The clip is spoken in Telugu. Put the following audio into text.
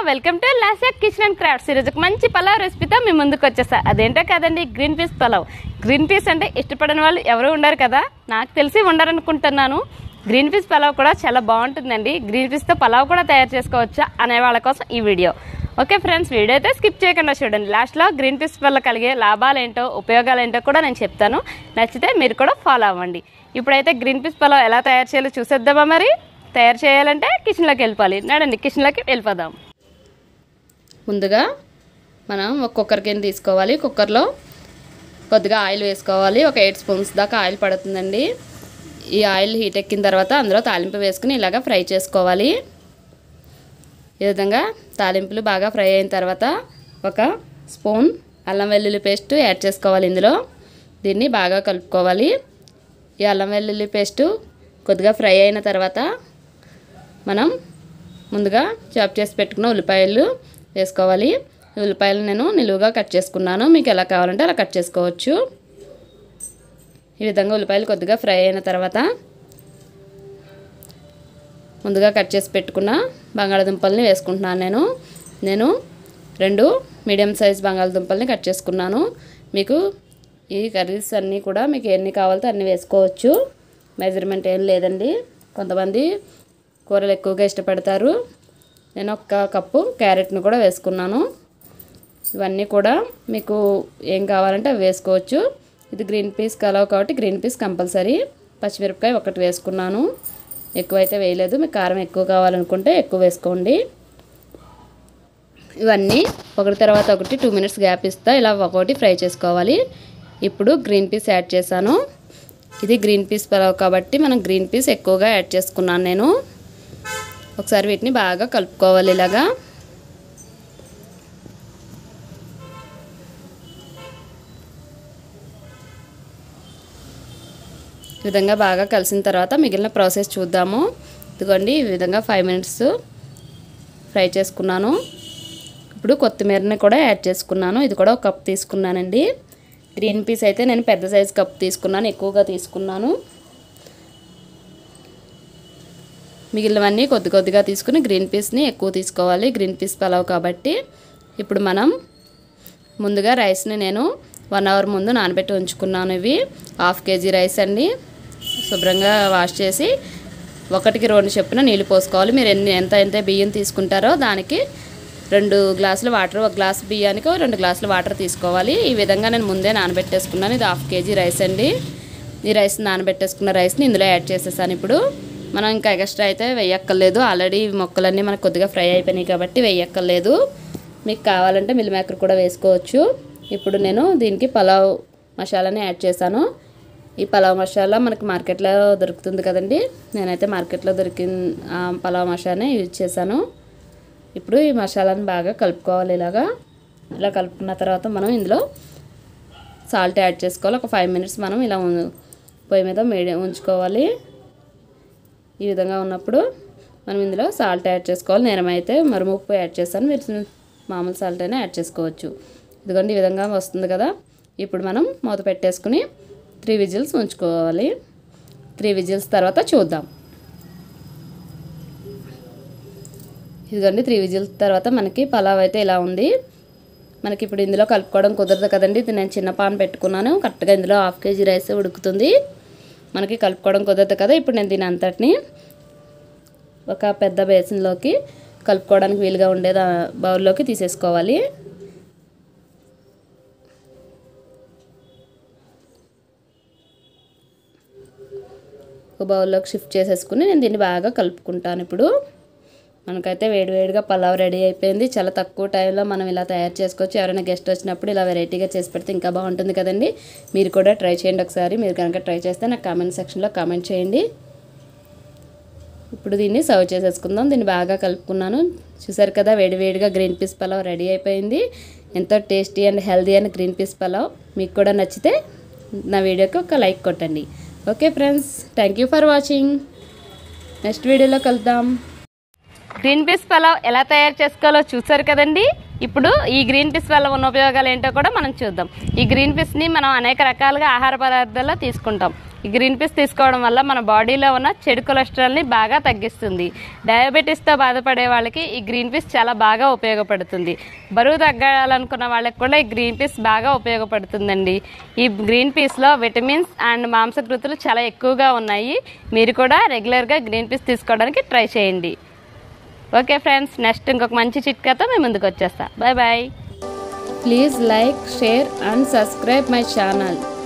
వెల్కమ్ టు లాసా కిచెన్ అండ్ క్రాఫ్ట్స్ ఈరోజు ఒక మంచి పలావ్ రెసిపీతో మీ ముందుకు వచ్చేసా అదేంటో కదండి green peas pulao green peas అంటే ఇష్టపడని వాళ్ళు ఎవరు ఉండరు కదా నాకు తెలిసి ఉండరనుకుంటున్నాను గ్రీన్ పీస్ పలావ్ కూడా చాలా బాగుంటుందండి గ్రీన్ పీస్తో పలావ్ కూడా తయారు చేసుకోవచ్చా అనే వాళ్ళ కోసం ఈ వీడియో ఓకే ఫ్రెండ్స్ వీడియో అయితే స్కిప్ చేయకుండా చూడండి లాస్ట్లో గ్రీన్ పీస్ వల్ల కలిగే లాభాలు ఏంటో ఉపయోగాలు ఏంటో కూడా నేను చెప్తాను నచ్చితే మీరు కూడా ఫాలో అవ్వండి ఇప్పుడైతే గ్రీన్ పీస్ పలావ్ ఎలా తయారు చేయాలో చూసేద్దామా మరి తయారు చేయాలంటే కిచెన్లోకి వెళ్ళిపోవాలి నడండి కిచెన్లోకి వెళ్ళిపోదాం ముందుగా మనం ఒక కుక్కర్ కింద తీసుకోవాలి కుక్కర్లో కొద్దిగా ఆయిల్ వేసుకోవాలి ఒక ఎయిట్ స్పూన్స్ దాకా ఆయిల్ పడుతుందండి ఈ ఆయిల్ హీట్ ఎక్కిన తర్వాత అందులో తాలింపు వేసుకుని ఇలాగ ఫ్రై చేసుకోవాలి ఈ విధంగా తాలింపులు బాగా ఫ్రై అయిన తర్వాత ఒక స్పూన్ అల్లం వెల్లుల్లి పేస్ట్ యాడ్ చేసుకోవాలి ఇందులో దీన్ని బాగా కలుపుకోవాలి ఈ అల్లం వెల్లుల్లి పేస్టు కొద్దిగా ఫ్రై అయిన తర్వాత మనం ముందుగా చాప్ చేసి పెట్టుకున్న ఉల్లిపాయలు వేసుకోవాలి ఈ ఉల్లిపాయలు నేను నిలువుగా కట్ చేసుకున్నాను మీకు ఎలా కావాలంటే అలా కట్ చేసుకోవచ్చు ఈ విధంగా ఉల్లిపాయలు కొద్దిగా ఫ్రై అయిన తర్వాత ముందుగా కట్ చేసి పెట్టుకున్న బంగాళదుంపల్ని వేసుకుంటున్నాను నేను నేను రెండు మీడియం సైజ్ బంగాళదుంపల్ని కట్ చేసుకున్నాను మీకు ఈ కర్రీస్ అన్నీ కూడా మీకు ఎన్ని కావాలో అన్ని వేసుకోవచ్చు మెజర్మెంట్ ఏం లేదండి కొంతమంది కూరలు ఎక్కువగా ఇష్టపడతారు నేను ఒక కప్పు క్యారెట్ని కూడా వేసుకున్నాను ఇవన్నీ కూడా మీకు ఏం కావాలంటే అవి వేసుకోవచ్చు ఇది గ్రీన్ పీస్ కలవ కాబట్టి గ్రీన్ పీస్ కంపల్సరీ పచ్చిమిరపకాయ ఒకటి వేసుకున్నాను ఎక్కువైతే వేయలేదు మీకు కారం ఎక్కువ కావాలనుకుంటే ఎక్కువ వేసుకోండి ఇవన్నీ ఒకటి తర్వాత ఒకటి టూ మినిట్స్ గ్యాప్ ఇస్తా ఇలా ఒకటి ఫ్రై చేసుకోవాలి ఇప్పుడు గ్రీన్ పీస్ యాడ్ చేశాను ఇది గ్రీన్ పీస్ పలావ్ కాబట్టి మనం గ్రీన్ పీస్ ఎక్కువగా యాడ్ చేసుకున్నాను నేను ఒకసారి వీటిని బాగా కలుపుకోవాలి ఇలాగా ఈ విధంగా బాగా కలిసిన తర్వాత మిగిలిన ప్రాసెస్ చూద్దాము ఇదిగోండి ఈ విధంగా ఫైవ్ మినిట్స్ ఫ్రై చేసుకున్నాను ఇప్పుడు కొత్తిమీరని కూడా యాడ్ చేసుకున్నాను ఇది కూడా ఒక కప్ తీసుకున్నానండి గ్రీన్ పీస్ అయితే నేను పెద్ద సైజు కప్ తీసుకున్నాను ఎక్కువగా తీసుకున్నాను మిగిలినవన్నీ కొద్ది కొద్దిగా తీసుకుని గ్రీన్ పీస్ని ఎక్కువ తీసుకోవాలి గ్రీన్ పీస్ పలావ్ కాబట్టి ఇప్పుడు మనం ముందుగా రైస్ని నేను వన్ అవర్ ముందు నానబెట్టి ఉంచుకున్నాను ఇవి హాఫ్ కేజీ రైస్ అండి శుభ్రంగా వాష్ చేసి ఒకటికి రెండు చొప్పున నీళ్ళు పోసుకోవాలి మీరు ఎన్ని ఎంత ఎంత బియ్యం తీసుకుంటారో దానికి రెండు గ్లాసులు వాటర్ ఒక గ్లాస్ బియ్యానికి రెండు గ్లాసులు వాటర్ తీసుకోవాలి ఈ విధంగా నేను ముందే నానబెట్టేసుకున్నాను ఇది హాఫ్ కేజీ రైస్ అండి ఈ రైస్ నానబెట్టేసుకున్న రైస్ని ఇందులో యాడ్ చేసేసాను ఇప్పుడు మనం ఇంకా ఎక్స్ట్రా అయితే వేయక్కర్లేదు ఆల్రెడీ మొక్కలన్నీ మనకు కొద్దిగా ఫ్రై అయిపోయినాయి కాబట్టి వేయక్కర్లేదు మీకు కావాలంటే మిల్ మేకర్ కూడా వేసుకోవచ్చు ఇప్పుడు నేను దీనికి పలావ్ మసాలాని యాడ్ చేశాను ఈ పలావ్ మసాలా మనకి మార్కెట్లో దొరుకుతుంది కదండి నేనైతే మార్కెట్లో దొరికిన ఆ పలావ్ మసాలానే యూజ్ చేశాను ఇప్పుడు ఈ మసాలాని బాగా కలుపుకోవాలి ఇలాగా ఇలా కలుపుకున్న తర్వాత మనం ఇందులో సాల్ట్ యాడ్ చేసుకోవాలి ఒక ఫైవ్ మినిట్స్ మనం ఇలా ఉం- పొయ్యి మీద మీడియం ఉంచుకోవాలి ఈ విధంగా ఉన్నప్పుడు మనం ఇందులో సాల్ట్ యాడ్ చేసుకోవాలి నేనమైతే మరుముప్పు యాడ్ చేస్తాను మీరు మామూలు సాల్ట్ అయినా యాడ్ చేసుకోవచ్చు ఇదిగోండి ఈ విధంగా వస్తుంది కదా ఇప్పుడు మనం మూత పెట్టేసుకుని త్రీ విజిల్స్ ఉంచుకోవాలి త్రీ విజిల్స్ తర్వాత చూద్దాం ఇదిగోండి త్రీ విజిల్స్ తర్వాత మనకి పలావ్ అయితే ఇలా ఉంది మనకి ఇప్పుడు ఇందులో కలుపుకోవడం కుదరదు కదండి ఇది నేను చిన్న పాన్ పెట్టుకున్నాను కరెక్ట్గా ఇందులో హాఫ్ కేజీ రైస్ ఉడుకుతుంది మనకి కలుపుకోవడం కుదరదు కదా ఇప్పుడు నేను దీని అంతటిని ఒక పెద్ద బేసిన్లోకి కలుపుకోవడానికి వీలుగా ఉండే దా- బౌల్లోకి తీసేసుకోవాలి ఒక బౌల్లోకి షిఫ్ట్ చేసేసుకుని నేను దీన్ని బాగా కలుపుకుంటాను ఇప్పుడు మనకైతే వేడివేడిగా పలావ్ రెడీ అయిపోయింది చాలా తక్కువ టైంలో మనం ఇలా తయారు చేసుకోవచ్చు ఎవరైనా గెస్ట్ వచ్చినప్పుడు ఇలా వెరైటీగా చేసి పెడితే ఇంకా బాగుంటుంది కదండి మీరు కూడా ట్రై చేయండి ఒకసారి మీరు కనుక ట్రై చేస్తే నాకు కామెంట్ సెక్షన్లో కామెంట్ చేయండి ఇప్పుడు దీన్ని సర్వ్ చేసేసుకుందాం దీన్ని బాగా కలుపుకున్నాను చూసారు కదా వేడివేడిగా గ్రీన్ పీస్ పలావ్ రెడీ అయిపోయింది ఎంతో tasty and healthy and green peas pulao మీకు కూడా నచ్చితే నా వీడియోకి ఒక లైక్ కొట్టండి okay friends thank you for watching next వీడియోలో కలుద్దాం గ్రీన్ పీస్ పలావ్ ఎలా తయారు చేసుకోవాలో చూసారు కదండి ఇప్పుడు ఈ గ్రీన్ పీస్ వల్ల ఉన్న ఉపయోగాలు ఏంటో కూడా మనం చూద్దాం ఈ గ్రీన్ పీస్ని మనం అనేక రకాలుగా ఆహార పదార్థాల్లో తీసుకుంటాం ఈ గ్రీన్ పీస్ తీసుకోవడం వల్ల మన బాడీలో ఉన్న చెడు కొలెస్ట్రాల్ని బాగా తగ్గిస్తుంది డయాబెటీస్తో బాధపడే వాళ్ళకి ఈ గ్రీన్ పీస్ చాలా బాగా ఉపయోగపడుతుంది బరువు తగ్గాలనుకున్న వాళ్ళకి కూడా ఈ గ్రీన్ పీస్ బాగా ఉపయోగపడుతుందండి ఈ గ్రీన్ పీస్లో విటమిన్స్ అండ్ మాంసకృతులు చాలా ఎక్కువగా ఉన్నాయి మీరు కూడా రెగ్యులర్గా గ్రీన్ పీస్ తీసుకోవడానికి ట్రై చేయండి ఓకే ఫ్రెండ్స్ నెక్స్ట్ ఇంకొక మంచి చిట్కాతో మేము ముందుకు వచ్చేస్తా bye bye please like share and subscribe my channel